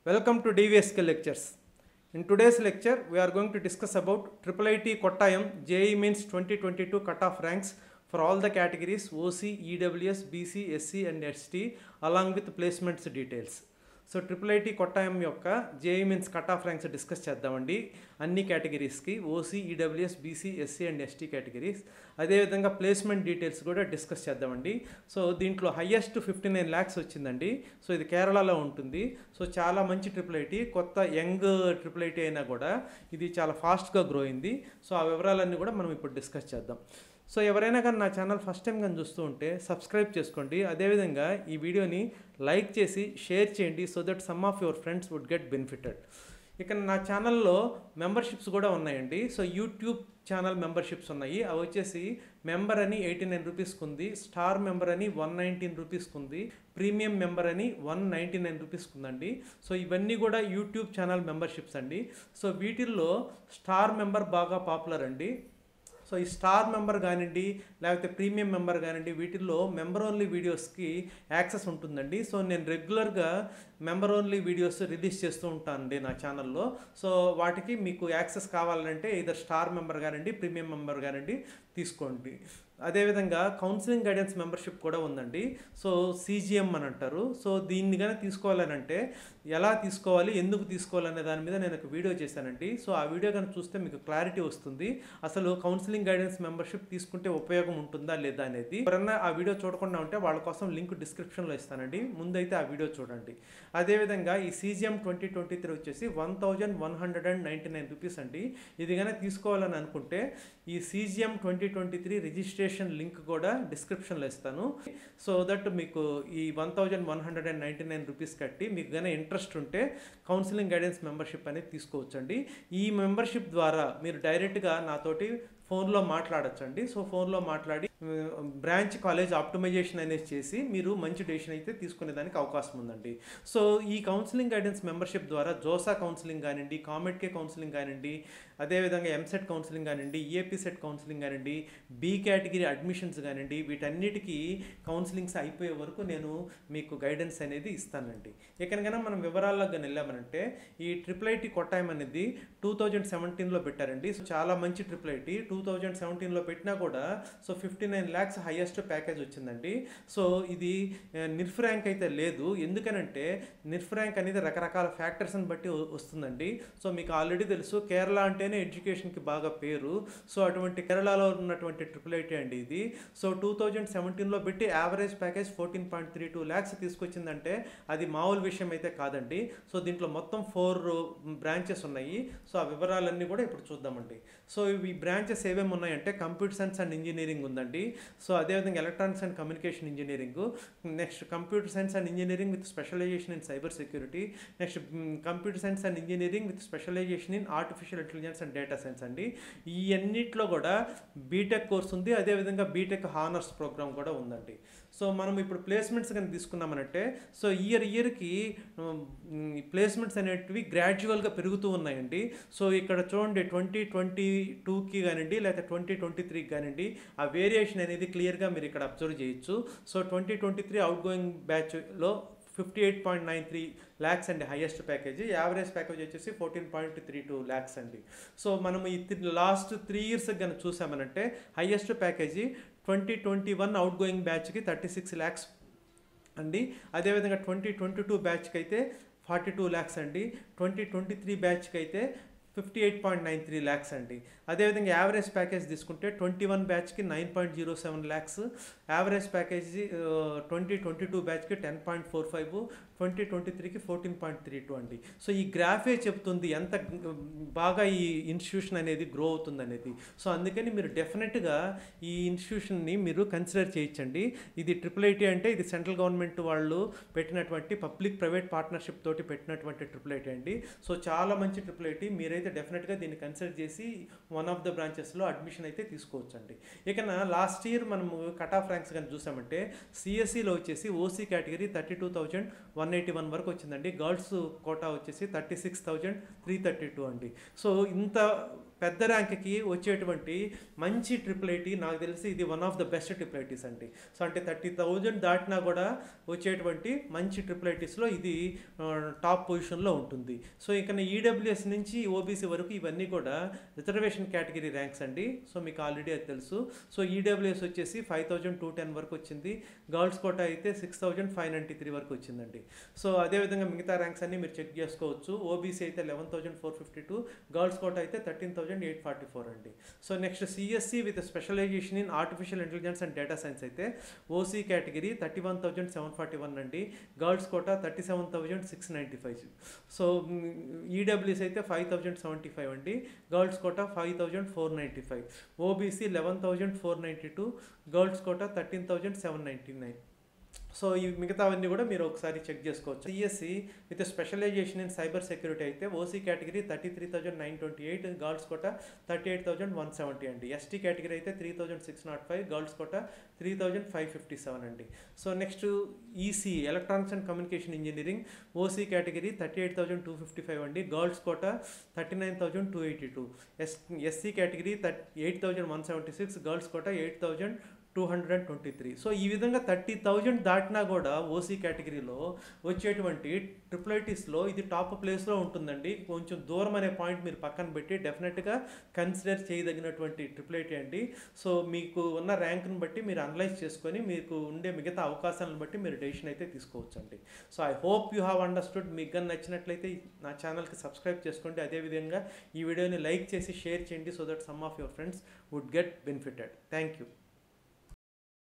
Welcome to DVSK lectures. In today's lecture, we are going to discuss about Triple IT Kottayam JE Means 2022 cutoff ranks for all the categories OC, EWS, BC, SC and ST along with placements details. So triple IT Kottayam యొక్క JEE mains cut off ranks discuss చేద్దామండి అన్ని కేటగిరీస్కి OC EWS BC SC and ST categories అదేవిధంగా placement details కూడా discuss చేద్దామండి so దీంట్లో highest fifty nine lakhs వచ్చిందండి so ఇది కేరళలో ఉంటుంది సో చాలా మంచి ట్రిపుల్ ఐటీ కొత్త యంగ్ ట్రిపుల్ ఐటీ అయినా కూడా ఇది చాలా ఫాస్ట్గా గ్రో అయింది సో ఆ వివరాలన్నీ కూడా మనం ఇప్పుడు డిస్కస్ చేద్దాం సో ఎవరైనా కానీ నా ఛానల్ ఫస్ట్ టైం కానీ చూస్తూ ఉంటే సబ్స్క్రైబ్ చేసుకోండి అదేవిధంగా ఈ వీడియోని లైక్ చేసి షేర్ చేయండి so that some of your friends would get benefited ఇక నా ఛానల్లో మెంబర్షిప్స్ కూడా ఉన్నాయండి సో యూట్యూబ్ ఛానల్ మెంబర్షిప్స్ ఉన్నాయి అవి వచ్చేసి మెంబర్ అని ఎయిటీ నైన్ రూపీస్కి ఉంది స్టార్ మెంబర్ అని వన్ నైన్టీన్ రూపీస్కి ఉంది ప్రీమియం మెంబర్ అని వన్ నైంటీ నైన్ రూపీస్కి ఉందండి సో ఇవన్నీ కూడా యూట్యూబ్ ఛానల్ మెంబర్షిప్స్ అండి సో వీటిల్లో స్టార్ మెంబర్ బాగా పాపులర్ అండి సో ఈ స్టార్ మెంబర్ కానివ్వండి లేకపోతే ప్రీమియం మెంబర్ కానివ్వండి వీటిల్లో మెంబర్ ఓన్లీ వీడియోస్కి యాక్సెస్ ఉంటుందండి సో నేను రెగ్యులర్గా మెంబర్ ఓన్లీ వీడియోస్ రిలీజ్ చేస్తూ ఉంటానండి నా ఛానల్లో సో వాటికి మీకు యాక్సెస్ కావాలంటే ఇదర్ స్టార్ మెంబర్ కానివ్వండి ప్రీమియం మెంబర్ కానివ్వండి తీసుకోండి అదేవిధంగా కౌన్సిలింగ్ గైడెన్స్ మెంబర్షిప్ కూడా ఉందండి సో సీజీఎం అని అంటారు సో దీన్ని కానీ తీసుకోవాలని అంటే ఎలా తీసుకోవాలి ఎందుకు తీసుకోవాలనే దాని మీద నేను ఒక వీడియో చేశానండి సో ఆ వీడియో కానీ చూస్తే మీకు క్లారిటీ వస్తుంది అసలు కౌన్సిలింగ్ గైడెన్స్ మెంబర్షిప్ తీసుకుంటే ఉపయోగం ఉంటుందా లేదా అనేది ఎవరన్నా ఆ వీడియో చూడకుండా ఉంటే వాళ్ళ కోసం లింక్ డిస్క్రిప్షన్లో ఇస్తానండి ముందైతే ఆ వీడియో చూడండి అదేవిధంగా ఈ సీజీఎం ట్వంటీ ట్వంటీ త్రీ వచ్చేసి one thousand one hundred and ninety nine rupees అండి ఇది కానీ తీసుకోవాలని అనుకుంటే ఈ CGM twenty twenty three registration link కూడా డిస్క్రిప్షన్లో ఇస్తాను సో దట్ మీకు ఈ one thousand one hundred and ninety nine rupees కట్టి మీకు కానీ ఇంట్రెస్ట్ ఉంటే కౌన్సిలింగ్ గైడెన్స్ మెంబర్షిప్ అనేది తీసుకోవచ్చండి ఈ మెంబర్షిప్ ద్వారా మీరు డైరెక్ట్గా నాతోటి ఫోన్లో మాట్లాడచ్చండి సో ఫోన్లో మాట్లాడి బ్రాంచ్ కాలేజ్ ఆప్టిమైజేషన్ అనేది చేసి మీరు మంచి డెసిషన్ అయితే తీసుకునేదానికి అవకాశం ఉందండి సో ఈ కౌన్సిలింగ్ గైడెన్స్ మెంబర్షిప్ ద్వారా జోసా కౌన్సిలింగ్ కానివ్వండి కామెట్కే కౌన్సిలింగ్ కానివ్వండి అదేవిధంగా ఎంసెట్ కౌన్సిలింగ్ కానివ్వండి ఈఏపీ సెట్ కౌన్సిలింగ్ కానివ్వండి బి కేటగిరీ అడ్మిషన్స్ కానివ్వండి వీటన్నిటికీ కౌన్సిలింగ్స్ అయిపోయే వరకు నేను మీకు గైడెన్స్ అనేది ఇస్తానండి ఎక్కడికైనా మనం వివరాల్లో కానీ వెళ్ళామనంటే ఈ ట్రిపుల్ ఐటీ కొట్టాయం అనేది టూ థౌజండ్ సెవెంటీన్లో పెట్టారండి సో చాలా మంచి ట్రిపుల్ ఐటీ టూ థౌజండ్ సెవెంటీన్లో పెట్టినా కూడా so fifty nine lakhs highest package వచ్చిందండి సో ఇది నిర్ఫ్ ర్యాంక్ అయితే లేదు ఎందుకనంటే నిర్ఫ్ ర్యాంక్ అనేది రకరకాల ఫ్యాక్టర్స్ని బట్టి వస్తుందండి సో మీకు ఆల్రెడీ తెలుసు కేరళ అంటేనే ఎడ్యుకేషన్కి బాగా పేరు సో అటువంటి కేరళలో ఉన్నటువంటి ట్రిపుల్ ఐటీ అండి ఇది సో టూ థౌజండ్ సెవెంటీన్లో పెట్టి average package fourteen point three two lakhs తీసుకొచ్చిందంటే అది మామూలు విషయం అయితే కాదండి సో దీంట్లో మొత్తం ఫోర్ బ్రాంచెస్ ఉన్నాయి సో ఆ వివరాలన్నీ కూడా ఇప్పుడు చూద్దామండి సో ఈ బ్రాంచెస్ ఏమేమి ఉన్నాయంటే కంప్యూటర్ సైన్స్ అండ్ ఇంజనీరింగ్ ఉందండి సో అదేవిధంగా electronics and communication engineering next computer science and engineering with specialisation in cyber security next computer science and engineering with specialisation in artificial intelligence and data science అండి ఈ అన్నిట్లో కూడా BTech course ఉంది అదేవిధంగా BTech honours programme కూడా ఉందండి so మనం ఇప్పుడు ప్లేస్మెంట్స్ కానీ తీసుకున్నామనంటే సో ఇయర్ ఇయర్కి ప్లేస్మెంట్స్ అనేటివి గ్రాడ్యువల్గా పెరుగుతూ ఉన్నాయండి సో ఇక్కడ చూడండి ట్వంటీ ట్వంటీ టూకి కానివ్వండి లేకపోతే ట్వంటీ ట్వంటీ త్రీకి కానివ్వండి ఆ వేరియేషన్ అనేది క్లియర్గా మీరు ఇక్కడ అబ్జర్వ్ చేయొచ్చు so twenty twenty three outgoing బ్యాచ్లో fifty eight point nine three lakhs అండి హైయెస్ట్ ప్యాకేజ్ యావరేజ్ ప్యాకేజ్ వచ్చేసి fourteen point three two lakhs అండి సో మనం ఈ లాస్ట్ త్రీ ఇయర్స్ కనుక చూసామనంటే highest package twenty twenty one outgoing బ్యాచ్కి థర్టీ సిక్స్ ల్యాక్స్ అండి అదేవిధంగా ట్వంటీ ట్వంటీ టూ బ్యాచ్కి అయితే ఫార్టీ టూ ల్యాక్స్ అండి ట్వంటీ ట్వంటీ త్రీ బ్యాచ్కి అయితే fifty eight point nine three lakhs అండి అదేవిధంగా యావరేజ్ ప్యాకేజ్ తీసుకుంటే ట్వంటీ వన్ బ్యాచ్కి nine point zero seven lakhs average package twenty twenty two బ్యాచ్కి ten point four five twenty twenty త్రీకి ఫోర్టీన్ పాయింట్ త్రీ టూ అండి so ఈ గ్రాఫే చెప్తుంది ఎంత బాగా ఈ ఇన్స్టిట్యూషన్ అనేది గ్రో అవుతుంది అనేది సో అందుకని మీరు డెఫినెట్గా ఈ ఇన్స్టిట్యూషన్ని మీరు కన్సిడర్ చేయించండి ఇది ట్రిపుల్ ఐటీ అంటే ఇది సెంట్రల్ గవర్నమెంట్ వాళ్ళు పెట్టినటువంటి పబ్లిక్ ప్రైవేట్ పార్ట్నర్షిప్ తోటి పెట్టినటువంటి ట్రిపుల్ ఐటీ అండి సో చాలా మంచి ట్రిపుల్ ఐటీ మీరైతే డెఫినెట్గా దీన్ని కన్సిడర్ చేసి వన్ ఆఫ్ ద బ్రాంచెస్లో అడ్మిషన్ అయితే తీసుకోవచ్చండి ఇక లాస్ట్ ఇయర్ మనము కట్ ఆఫ్ ర్యాంక్స్ కానీ చూసామంటే సిఎస్సిలో వచ్చేసి OC category thirty two thousand one eighty one వరకు వచ్చిందండి గర్ల్స్ కోటా వచ్చేసి thirty six thousand three thirty two అండి సో ఇంత పెద్ద ర్యాంక్కి వచ్చేటువంటి మంచి ట్రిపుల్ ఐటీ నాకు తెలిసి ఇది one of the best triple ITs అండి సో అంటే థర్టీ థౌజండ్ దాటినా కూడా వచ్చేటువంటి మంచి ట్రిపుల్ ఐటీస్లో ఇది ఆ, టాప్ పొజిషన్లో ఉంటుంది సో ఇక ఈడబ్ల్యూఎస్ నుంచి ఓబీసీ వరకు ఇవన్నీ కూడా రిజర్వేషన్ కేటగిరీ ర్యాంక్స్ అండి సో మీకు ఆల్రెడీ అది తెలుసు సో ఈడబ్ల్యూఎస్ వచ్చేసి ఫైవ్ థౌజండ్ టూ టెన్ వరకు వచ్చింది గర్ల్స్ కోటా అయితే six thousand five ninety three వరకు వచ్చిందండి సో అదేవిధంగా మిగతా ర్యాంక్స్ అన్ని మీరు చెక్ చేసుకోవచ్చు ఓబీసీ అయితే eleven thousand four fifty two girls quota అయితే thirteen thousand eight forty four అండి so next CSE with specialisation in artificial intelligence and data science అయితే OC category thirty one thousand seven forty one అండి girls quota thirty seven thousand six ninety five so EWS అయితే five thousand seventy five అండి girls quota five thousand four ninety five OBC eleven thousand four ninety two girls quota thirteen thousand seven ninety nine so ఈ మిగతావన్నీ కూడా మీరు ఒకసారి check చేసుకోవచ్చు CSE with specialisation in cyber security అయితే OC category thirty three thousand nine twenty eight girls quota thirty eight thousand one seventy అండి ST category అయితే three thousand six nought five girls quota three thousand five fifty seven అండి so next EC electronics and communication engineering OC category thirty eight thousand two fifty five అండి girls quota thirty nine thousand two eighty two S SC category thirty eight thousand one seventy six girls quota eight thousand two hundred and twenty three so ఈ విధంగా thirty thousand దాటినా కూడా OC కేటగిరీలో వచ్చేటువంటి triple ఐటీస్లో ఇది top ప్లేస్లో ఉంటుందండి కొంచెం దూరం అనే పాయింట్ మీరు పక్కన పెట్టి డెఫినెట్గా కన్సిడర్ చేయదగినటువంటి ట్రిపుల్ ఐటీ అండి సో మీకు ఉన్న ర్యాంక్ని బట్టి మీరు అనలైజ్ చేసుకొని మీకు ఉండే మిగతా అవకాశాలను బట్టి మీరు డెసిషన్ అయితే తీసుకోవచ్చు అండి so I hope you have understood మీకు కానీ నచ్చినట్లయితే నా ఛానల్కి సబ్స్క్రైబ్ చేసుకోండి అదేవిధంగా ఈ వీడియోని లైక్ చేసి షేర్ చేయండి so that some of your friends would get benefited thank you